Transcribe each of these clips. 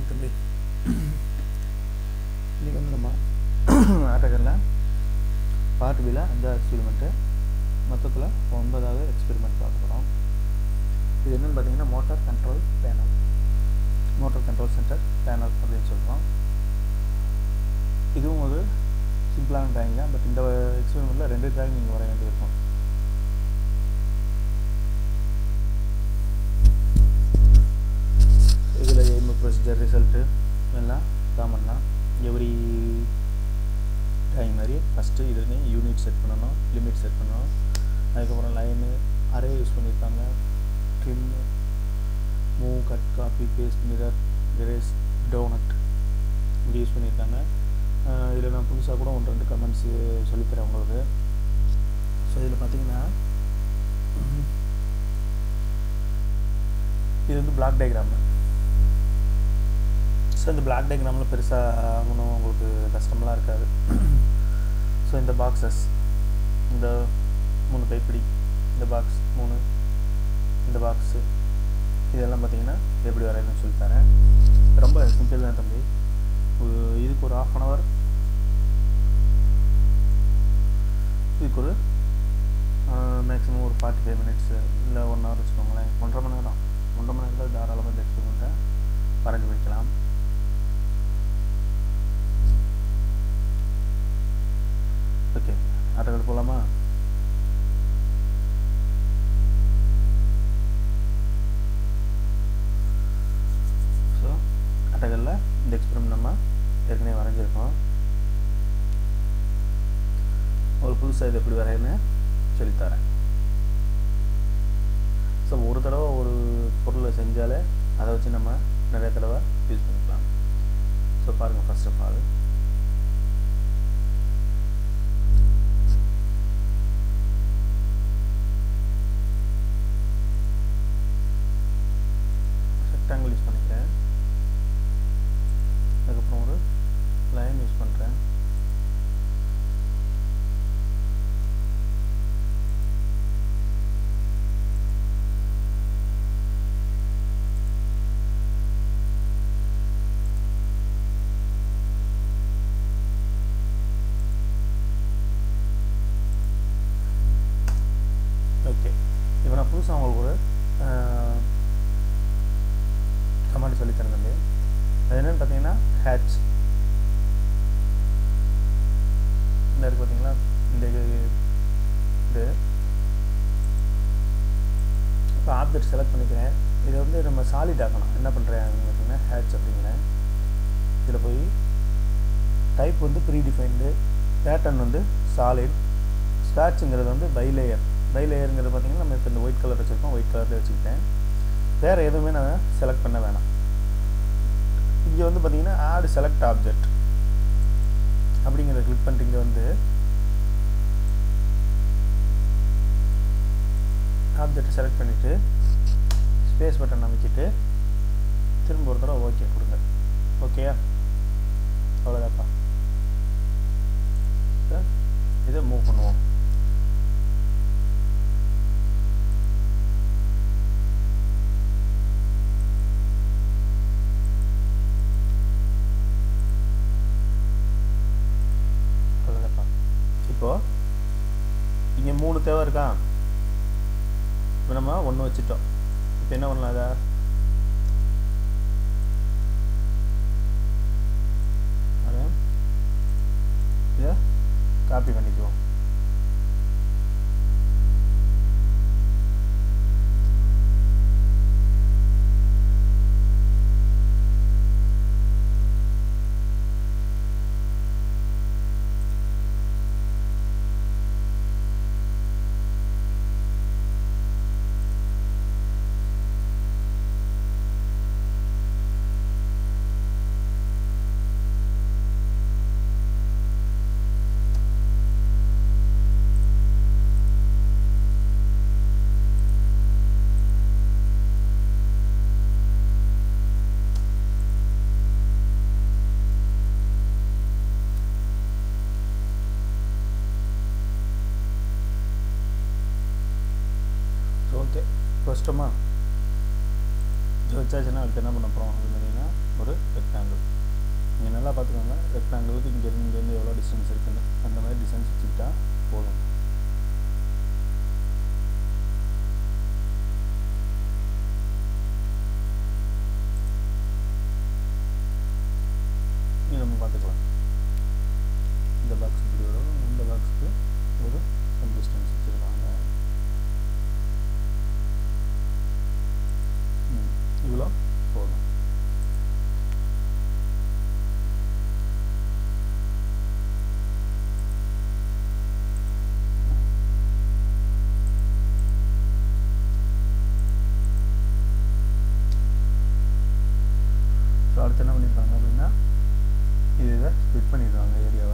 தம்பி இன்றைக்கி வந்து நம்ம ஆட்டோக்கரில் பார்ட் பியில் அஞ்சாவது எக்ஸ்பெரிமெண்ட்டு மொத்தத்தில் ஒன்பதாவது எக்ஸ்பெரிமெண்ட் பார்க்க போகிறோம் இது என்னென்னு பார்த்தீங்கன்னா motor control panel motor control centre panel அப்படின்னு சொல்கிறோம் இதுவும் ஒரு சிம்பிளான டிராயிங் தான் பட் இந்த எக்ஸ்பெரிமெண்ட்டில் ரெண்டு டிராயிங் நீங்கள் வரைய வேண்டியிருக்கும் இதில் எய்ம் ப்ரொசீஜர் ரிசல்ட்டு எல்லாம் காமன் தான் எவ்ரி டைம் மாதிரி ஃபஸ்ட்டு இதுலேயும் யூனிட் செட் பண்ணணும் லிமிட் செட் பண்ணணும் அதுக்கப்புறம் லைனு அரே யூஸ் பண்ணியிருக்காங்க trim move cut copy paste mirror erase donut இப்படி யூஸ் பண்ணியிருக்காங்க இதில் நான் புதுசாக கூட ஒன்று ரெண்டு கமெண்ட்ஸு சொல்லித்தரேன் உங்களுக்கு ஸோ இதில் பார்த்தீங்கன்னா இது வந்து பிளாக் டயக்ராமு ஸோ இந்த பிளாக் டயக்ராமில் பெருசாக ஒன்றும் உங்களுக்கு கஷ்டமெலாம் இருக்காது ஸோ இந்த பாக்ஸஸ் இந்த மூணு கைப்பிடி இந்த பாக்ஸ் மூணு இந்த பாக்ஸு இதெல்லாம் பார்த்தீங்கன்னா எப்படி வரையணும்னு சொல்லித்தரேன் ரொம்ப சிம்பிள் தான் தம்பி ஒரு- இதுக்கு ஒரு ஆஃப் அன் ஹவர் இதுக்கு ஒரு மேக்ஸிமம் ஒரு ஃபார்ட்டி ஃபைவ் மினிட்ஸு இல்லை ஒன் ஹவர் வச்சுக்கோங்களேன் ஒன்றரை மணி நேரம் ஒன்றரை மணி நேரத்தில் தாராளமாக இந்த எக்ஸ்பெரிமெண்ட்டை வரைஞ்சி முடிக்கலாம் ஓகே ஆட்டோக்கள் போகலாமா ஸோ ஆட்டோக்களில் இந்த எக்ஸ்பெரிமெண்ட் நம்ம ஏற்கனவே வரைஞ்சிருக்கோம் ஒரு புதுசாக இது எப்படி வரையன்னு சொல்லித்தரேன் ஸோ ஒரு தடவை ஒரு பொருளை செஞ்சாலே அதை வச்சு நம்ம நிறைய தடவை யூஸ் பண்ணிக்கலாம் ஸோ பாருங்கள் first of all rectangle use பண்ணிக்கிறேன் அதுக்கப்புறம் ஒரு லைன் யூஸ் பண்ணுறேன் ஓகே இப்போ நான் புதுசாக உங்களுக்கு ஒரு கமெண்ட் சொல்லித்தரேன் தம்பி அது என்னென்னு பார்த்தீங்கன்னா ஹேட்ச் இந்த இருக்கு பார்த்தீங்களா இந்த இது இது இப்போ ஆப்ஜெக்ட் செலக்ட் பண்ணிக்கிறேன் இதை வந்து நம்ம சாலிட் ஆக்கணும் என்ன பண்ணுறேன் பார்த்தீங்கன்னா ஹேட்ச் அப்படிங்கிறேன் இதில் போய் டைப் வந்து ப்ரீ டிஃபைன்டு பேட்டர்ன் வந்து சாலிட் ஸ்டார்ச்சுங்கிறது வந்து பை லேயர் பை லேயருங்கிறது பார்த்தீங்கன்னா நம்ம இப்போ இந்த ஒயிட் கலர் வச்சுருக்கோம் ஒயிட் கலரில் வச்சுக்கிட்டேன் வேறு எதுவுமே நான் செலக்ட் பண்ண வேணாம் இங்கே வந்து பார்த்தீங்கன்னா ஆட் செலக்ட் ஆப்ஜெக்ட் அப்படிங்கிறத கிளிக் பண்ணிட்டு இங்கே வந்து ஆப்ஜெக்ட் செலக்ட் பண்ணிவிட்டு ஸ்பேஸ் பட்டன் அமைக்கிட்டு திரும்ப ஒரு தடவை ஓகே கொடுங்க ஓகேயா அவ்வளோதாப்பா சரி, இதை மூவ் பண்ணுவோம் அவ்வளோதாப்பா இப்போ இங்கே மூணு தேவை இருக்கா இப்போ நம்ம ஒன்று வச்சுட்டோம் இப்போ என்ன பண்ணலாம் அதை அதை இதை காப்பி பண்ணிக்குவோம் ஓகே ஃபஸ்ட்டுமா இது வச்சாச்சுன்னா அடுத்து என்ன பண்ண போகிறோம் அப்படின்னு பார்த்தீங்கன்னா ஒரு ரெக்டாங்கிள் நீங்கள் நல்லா பார்த்துக்கோங்க ரெக்டாங்கிளுக்கு இங்கேருந்து இங்கேருந்து எவ்வளோ டிஸ்டன்ஸ் இருக்குன்னு அந்த மாதிரி டிஸ்டன்ஸ் வச்சுக்கிட்டா போதும் இது நம்ம பார்த்துக்கலாம் இந்த பாக்ஸ் இப்படி வரும் இந்த பாக்ஸுக்கு ஒரு சம் டிஸ்டன்ஸ் வச்சுருக்காங்க ம், இவ்வளோ போதும் ஸோ அடுத்து என்ன பண்ணியிருக்காங்க அப்படின்னா இது இதை ஸ்ப்ளிட் பண்ணிடுவாங்க ஏரியாவை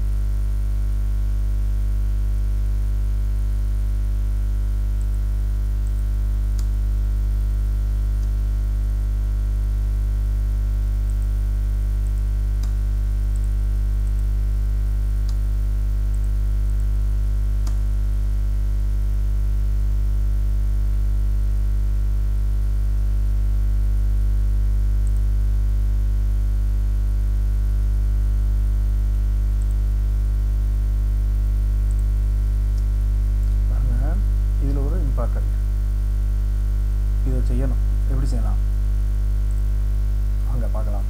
பாருங்க இதில் ஒரு இம்பார்ட்டண்ட் இதை செய்யணும் எப்படி செய்யலாம் வாங்க பார்க்கலாம்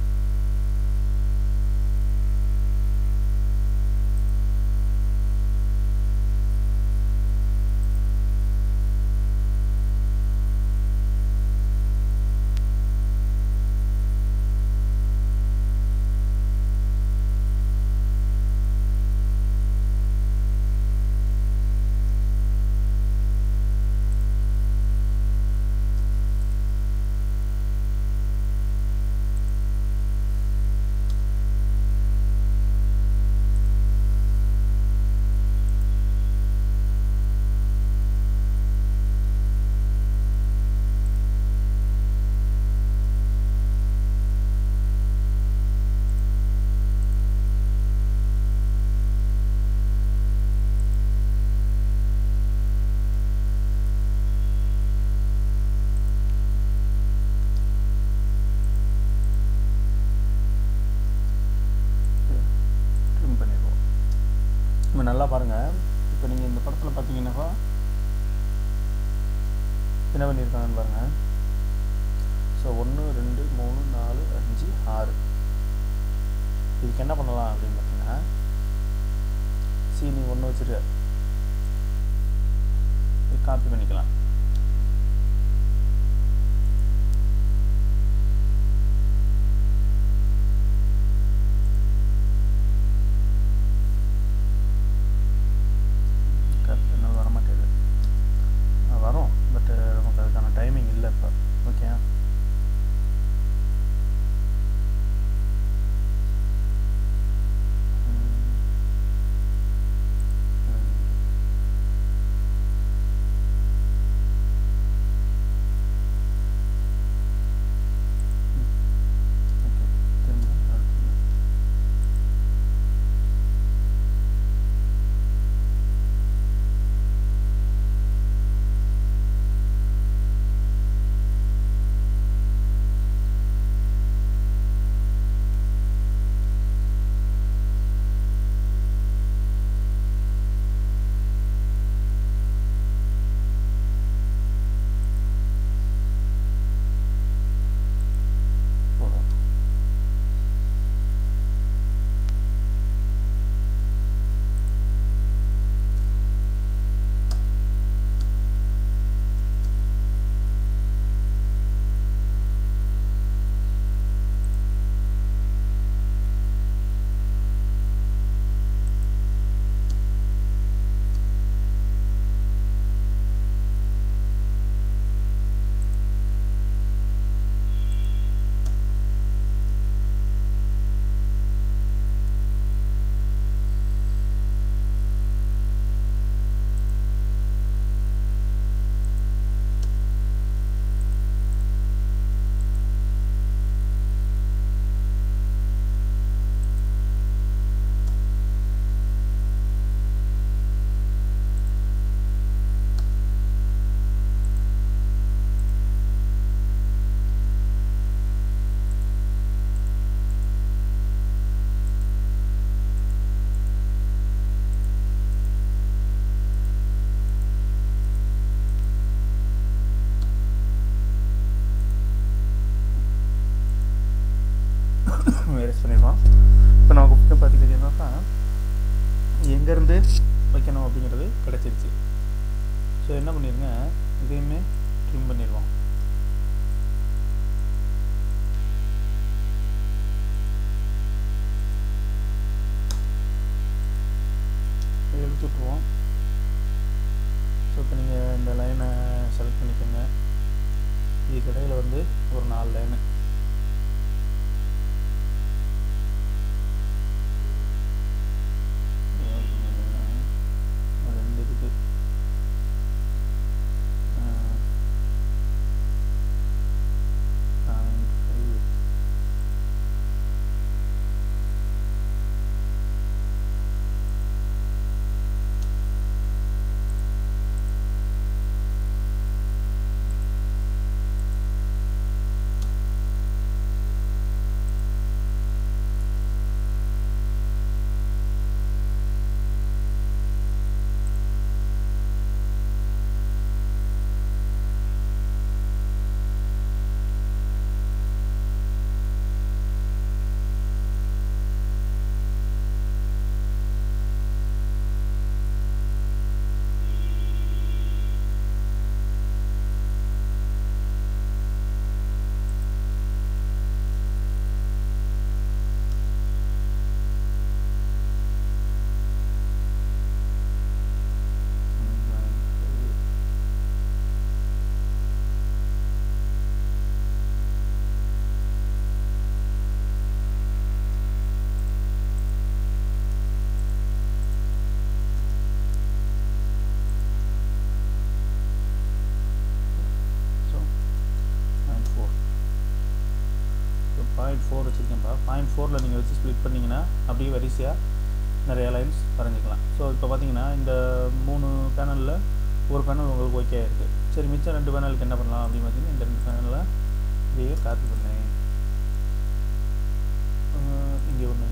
ட்ரிம் பண்ணிடுவோம் இப்போ நல்லா பாருங்கள் இப்போ நீங்கள் இந்த படத்தில் பார்த்தீங்கன்னாக்கா என்ன பண்ணியிருக்காங்கன்னு பாருங்கள் ஸோ ஒன்று ரெண்டு மூணு நாலு அஞ்சு ஆறு இதுக்கு என்ன பண்ணலாம் அப்படின்னு பார்த்தீங்கன்னா சீனி ஒன்று வச்சுட்டு காப்பி பண்ணிக்கலாம் கரெக்ட் என்னால் வர மாட்டேது வரும் பட் நமக்கு அதுக்கான டைமிங் இல்லை இப்போ ஓகே ஓகே திரும்ப அடுத்து எரேஸ் பண்ணிடுவோம் இப்போ நமக்கு வந்து பார்த்திங்கன்னா எங்கேருந்து வைக்கணும் அப்படிங்கிறது கிடச்சிருச்சு ஸோ என்ன பண்ணிடுங்க இதையுமே ட்ரிம் பண்ணிடுவோம் இதை எடுத்து விட்ருவோம் ஸோ இப்போ நீங்கள் இந்த லைனை செலக்ட் பண்ணிக்கோங்க இதுக்கு இடையில் வந்து ஒரு நாலு லைனு ரெண்டு இதுக்கு point five so point four so point four வச்சுருக்கேன்ப்பா பாயிண்ட் ஃபோரில் நீங்கள் வச்சு ஸ்ப்ளிட் பண்ணிங்கன்னா அப்படியே வரிசையாக நிறைய லைன்ஸ் வரைஞ்சிக்கலாம் ஸோ இப்போ பார்த்தீங்கன்னா இந்த மூணு பேனலில் ஒரு பேனல் உங்களுக்கு ஓகே இருக்குது சரி மிச்சம் ரெண்டு பேனலுக்கு என்ன பண்ணலாம் அப்படின்னு பார்த்தீங்கன்னா இந்த ரெண்டு பேனலில் இதையே காப்பி பண்ணேன் இங்கே ஒன்று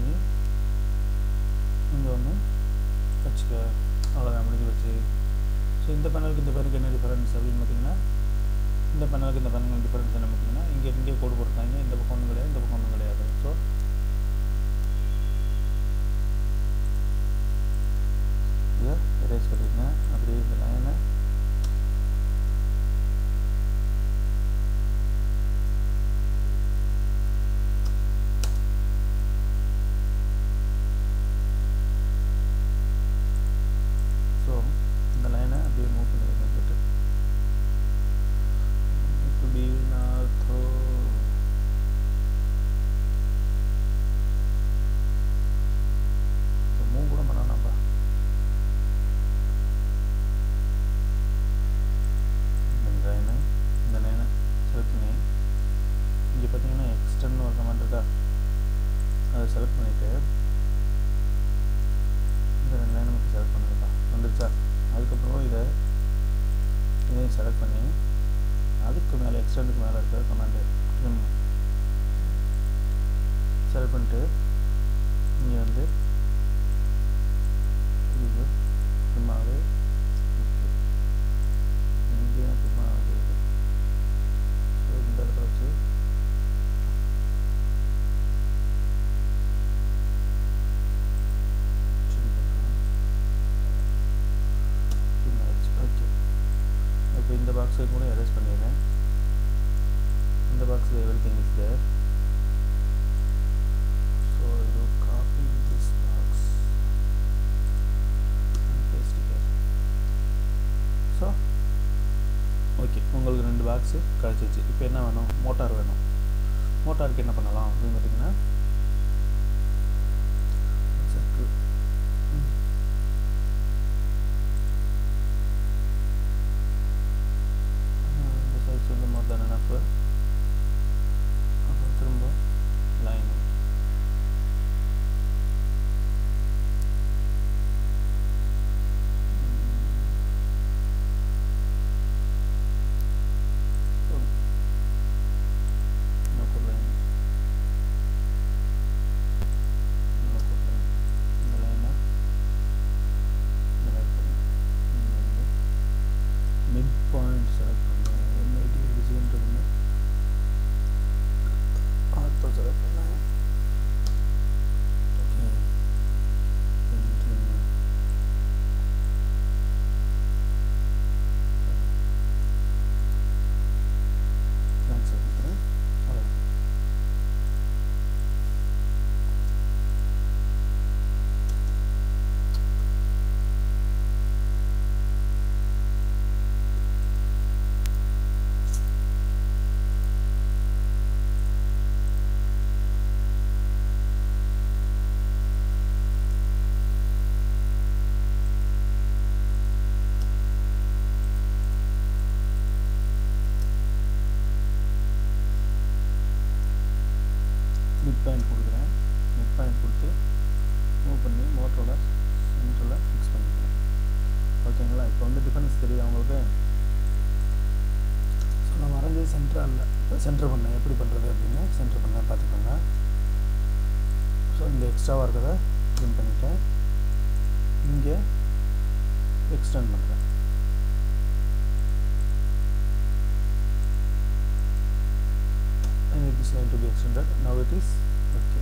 இங்கே ஒன்று வச்சுக்க அவ்வளோதான் முடிஞ்சு வச்சு ஸோ இந்த பேனலுக்கு இந்த பேருக்கு என்ன டிஃபரன்ஸ் அப்படின்னு பார்த்தீங்கன்னா இந்த பேனலுக்கு இந்த பேனலுக்கு டிஃபரன்ஸ் என்ன பார்த்தீங்கன்னா இங்கே இங்கே கோடு போட்டிருக்காங்க இந்த பக்கம் ஒன்றும் கிடையாது இந்த பக்கம் ஒன்றும் கிடையாது ஸோ இதை எரேஸ் பண்ணிடுங்க அப்படியே இந்த லைனை ஸோ இந்த லைனை அப்படியே மூவ் பண்ணிடுங்க வந்துட்டு இப்படி நார்த்தோ மூவ் கூட பண்ணலாம்ப்பா இந்த லைனை இந்த லைனை செலக்ட் பண்ணி இங்கே பார்த்தீங்கன்னா எக்ஸ்டர்ன் ஒரு கமெண்ட் இருக்கா அதை செலக்ட் பண்ணிவிட்டு இந்த ரெண்டு லைனை மட்டும் செலக்ட் பண்ணுங்கப்பா வந்துருச்சா அதுக்கப்புறம் இதை இதையும் செலக்ட் பண்ணி அதுக்கு மேலே எக்ஸ்டெண்டுக்கு மேலே இருக்கிற கமாண்டு ட்ரிம் செலக்ட் பண்ணிட்டு இங்கே வந்து இது ட்ரிம் ஆகுது இங்கேயும் ட்ரிம் ஆகுது ஸோ இந்த இடத்துல வச்சு trim பண்ணுறேன் ட்ரிம் ஆயிடுச்சு ஓகே இப்போ இந்த பாக்ஸை கூட எரேஸ் பண்ணிடுறேன் இந்த பாக்ஸில் everything is there so you copy this box paste here so okay உங்களுக்கு ரெண்டு பாக்ஸு கிடச்சிச்சு இப்போ என்ன வேணும் மோட்டார் வேணும் மோட்டாருக்கு என்ன பண்ணலாம் அப்படின்னு பார்த்தீங்கன்னா சர்க்கிள் இந்த சைஸ் வந்து மோர் தென் enough அப்புறம் திரும்ப லைன் இன்னொரு line. மிட் பாயிண்ட் கொடுக்குறேன் மிட் பாயிண்ட் கொடுத்து மூவ் பண்ணி மோட்டரோட சென்டரில் ஃபிக்ஸ் பண்ணிக்கிறேன் ஓகேங்களா இப்போ வந்து டிஃபரன்ஸ் தெரியுது அவங்களுக்கு ஸோ நான் வரைஞ்சது சென்டராக இல்லை இப்போ சென்டர் பண்ணேன் எப்படி பண்ணுறது அப்படின்னு சென்டர் பண்ணேன் பார்த்துக்கோங்க ஸோ இந்த எக்ஸ்ட்ராவாக இருக்கிறத ட்ரிம் பண்ணிட்டேன் இங்கே எக்ஸ்டெண்ட் பண்ணுறேன் and it is going to be extended now it is okay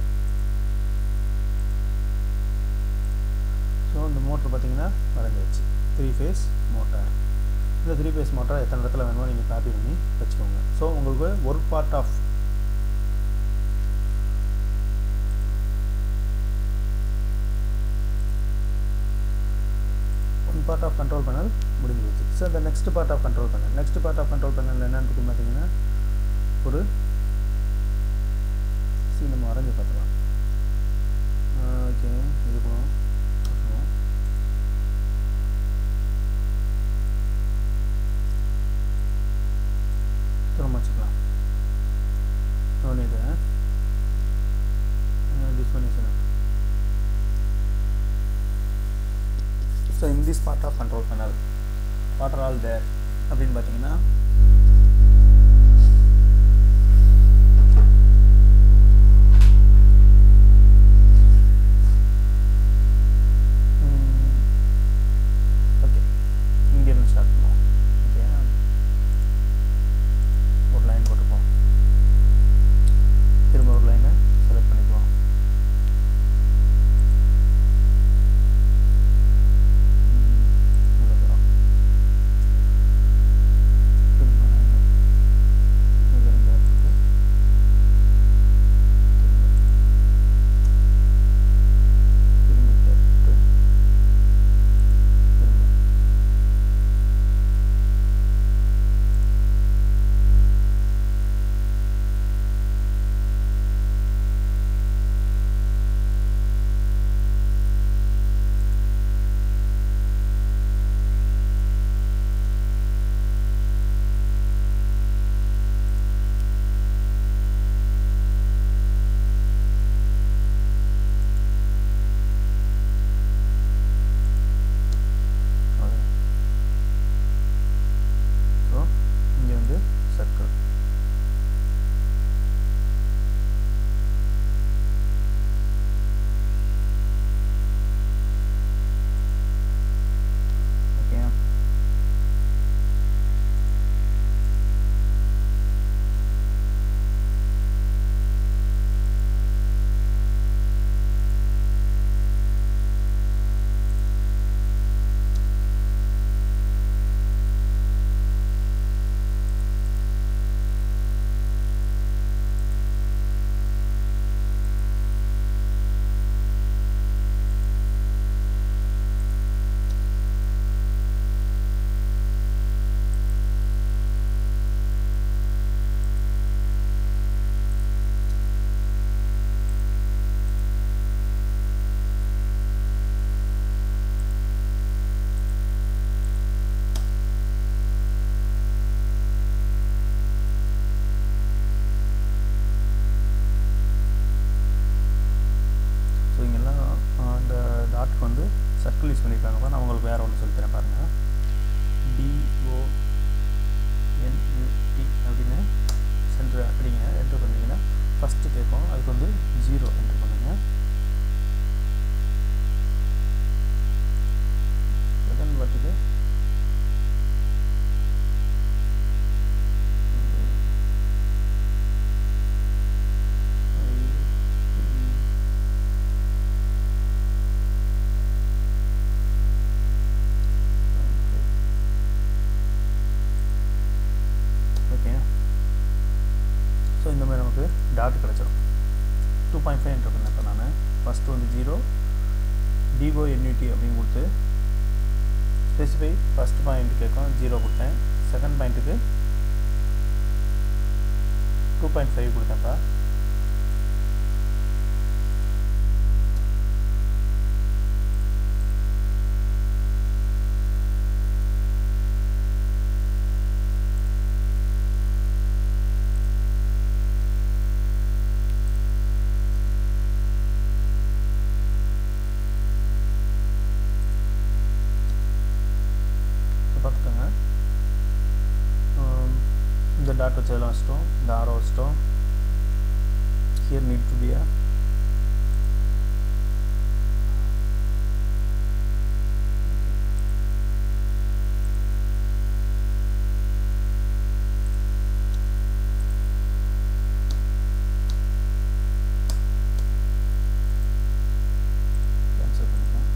so இந்த மோட்ரு பார்த்தீங்கன்னா வரைஞ்சாச்சு த்ரீ ஃபேஸ் மோட்டார் இந்த த்ரீ ஃபேஸ் மோட்டார் எத்தனை இடத்துல வேணுமோ நீங்கள் காப்பி பண்ணி வச்சுக்கோங்க ஸோ உங்களுக்கு ஒரு part of one part of control panel முடிஞ்சிருச்சு ஸோ இந்த next part of control panel next part of control panel என்னன்னு இருக்கு பார்த்தீங்கன்னா ஒரு சி நம்ம வரைஞ்சி பார்த்துக்கலாம் ஓகே இது போகணும் திரும்ப வச்சுக்கலாம் ஒன்று இது this one is enough so in this part of control panel what are all there அப்படின்னு பார்த்தீங்கன்னா ஓகே இங்கேருந்து ஸ்டார்ட் பண்ணுவோம் ஓகே ஒரு லைன் போட்டுப்போம் திரும்ப ஒரு லைனை செலக்ட் பண்ணிக்குவோம் இவ்வளோ தூரம் திரும்ப லைனை இதில் ரெண்டு போட்டு திரும்ப திரும்ப போட்டு திரும்ப அவ்வளோதான் ஸோ இங்கே வந்து சர்க்கிள் ஓகே ஸோ இங்கெல்லாம் அந்த டாட்க்கு வந்து சர்க்கிள் யூஸ் பண்ணியிருக்காங்க நான் உங்களுக்கு வேறு ஒன்று சொல்லித்தரேன் பாருங்கள் டிஓ என்யூடி அப்படின்னு சென்டர் அப்படிங்க என்ட்ரு பண்ணிங்கன்னா ஃபஸ்ட்டு கேட்கும் அதுக்கு வந்து ஜீரோ என்ட்ரு பண்ணுங்க செகண்ட் வாட்டுக்கு ஓகே ஸோ இந்த மாதிரி நமக்கு டாட் கிடச்சிடும் டூ பாயிண்ட் ஃபைவ் என்ட்ரு பண்ணேன் இப்போ நான் ஃபஸ்ட்டு வந்து ஜீரோ டிஓ என்யூடி அப்படின்னு கொடுத்து ஸ்பெசிஃபை ஃபஸ்ட் பாயிண்ட் கேட்கும் ஜீரோ கொடுத்தேன் செகண்ட் பாயிண்ட்டுக்கு டூ பாயிண்ட் ஃபைவ் கொடுத்தேன்ப்பா வச்சதெல்லாம் வச்சிட்டோம் இந்த ஆரோ வச்சிட்டோம் here need to be a cancel பண்ணிக்கலாம்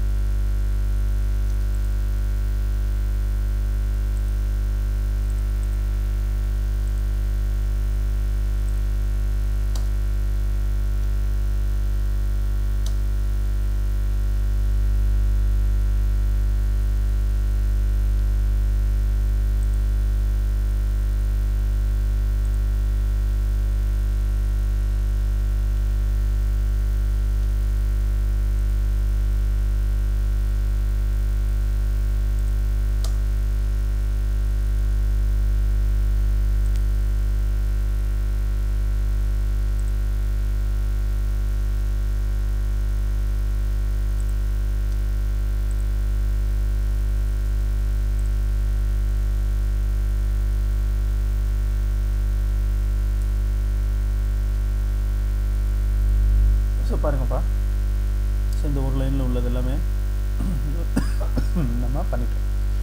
ஸோ பாருங்கப்பா ஸோ இந்த ஒரு லைனில் உள்ளது எல்லாமே நம்ம பண்ணிட்டோம்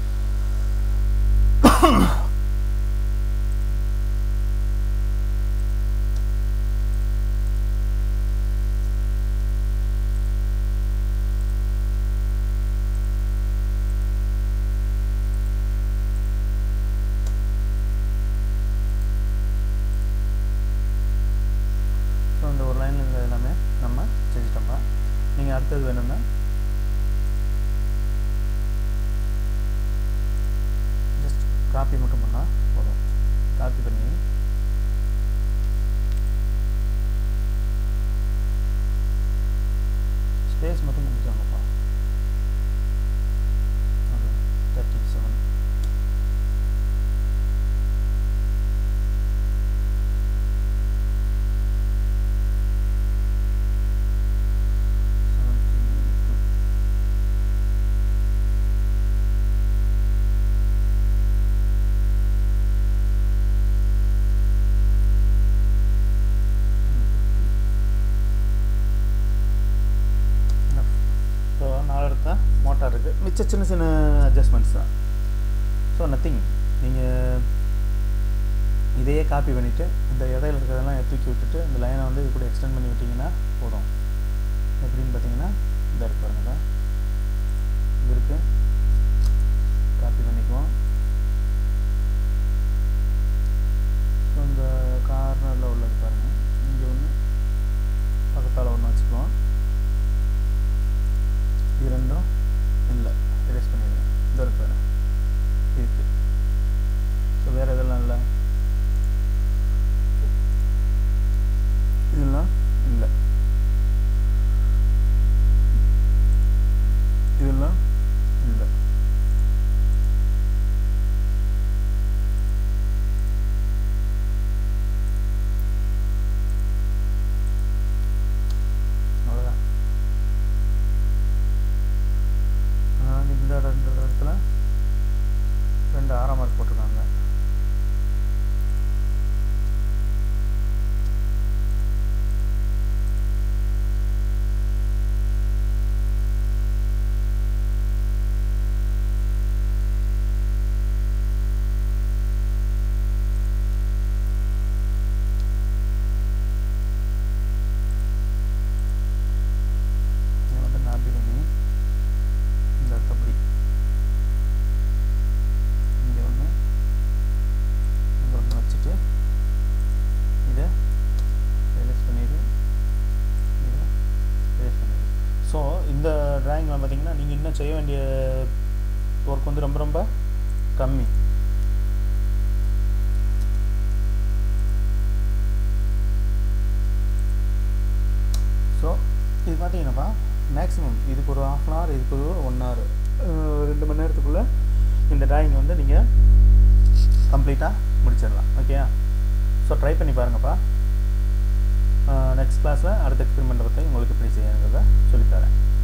ஸோ இந்த ஒரு லைனில் இருந்தது எல்லாமே நம்ம செஞ்சிட்டோம்ப்பா நீங்கள் அடுத்தது வேணும்னா ஜஸ்ட் காப்பி மட்டும் பண்ணால் போதும் காப்பி பண்ணி ஸ்பேஸ் மட்டும் முடிச்சாங்கப்பா தேர்ட்டி செவன் ஸோ நாலு இடத்த மோட்டார் இருக்குது மிச்ச சின்ன சின்ன அட்ஜஸ்ட்மெண்ட்ஸ் தான் ஸோ நத்திங் நீங்கள் இதையே காப்பி பண்ணிவிட்டு இந்த இடையில இருக்கிறதெல்லாம் தூக்கி விட்டுட்டு இந்த லைனை வந்து இது கூட எக்ஸ்டெண்ட் பண்ணி விட்டிங்கன்னா போதும் எப்படின்னு பார்த்தீங்கன்னா இந்த இருக்கு பாருங்க இது இருக்குது காப்பி பண்ணிக்குவோம் ஸோ இந்த கார்னரில் உள்ளது பாருங்கள் இங்கே ஒன்று பக்கத்தால் ஒன்று வச்சுக்குவோம் இது ரெண்டும் இல்லை எரேஸ் பண்ணிடுறேன் இந்த இருக்கு வேறு இருக்கு ஸோ வேறு இதெல்லாம் இல்லை இதெல்லாம் இல்லை இதெல்லாம் இல்லை அவ்வளோதான் அதாவது இந்த ரெண்டு இடத்துல ரெண்டு ஆறாம் மார்க் போட்டிருக்காங்க இதை வந்து நாப்பி பண்ணி இந்த இடத்தப்படி இங்கே ஒன்று இங்கே ஒன்று வச்சுட்டு இதை ரிலீஸ் பண்ணிடு இதை ரிலீஸ் பண்ணிடு ஸோ இந்த ட்ராயிங்கில் பார்த்தீங்கன்னா நீங்கள் இன்னும் செய்ய வேண்டிய ஒர்க் வந்து ரொம்ப ரொம்ப கம்மி ஸோ இது பார்த்தீங்கன்னாப்பா மேக்ஸிமம் இதுக்கு ஒரு ஆஃப் அன் ஹவர் இதுக்கு ஒரு ஒன் ஹவர் ரெண்டு மணி நேரத்துக்குள்ளே இந்த டிராயிங் வந்து நீங்கள் கம்ப்ளீட்டாக முடிச்சிடலாம் ஓகேயா ஸோ ட்ரை பண்ணி பாருங்கப்பா நெக்ஸ்ட் கிளாஸில் அடுத்த எக்ஸ்பெரிமெண்ட்டை பற்றி உங்களுக்கு எப்படி செய்யணுங்கிறத சொல்லித்தரேன்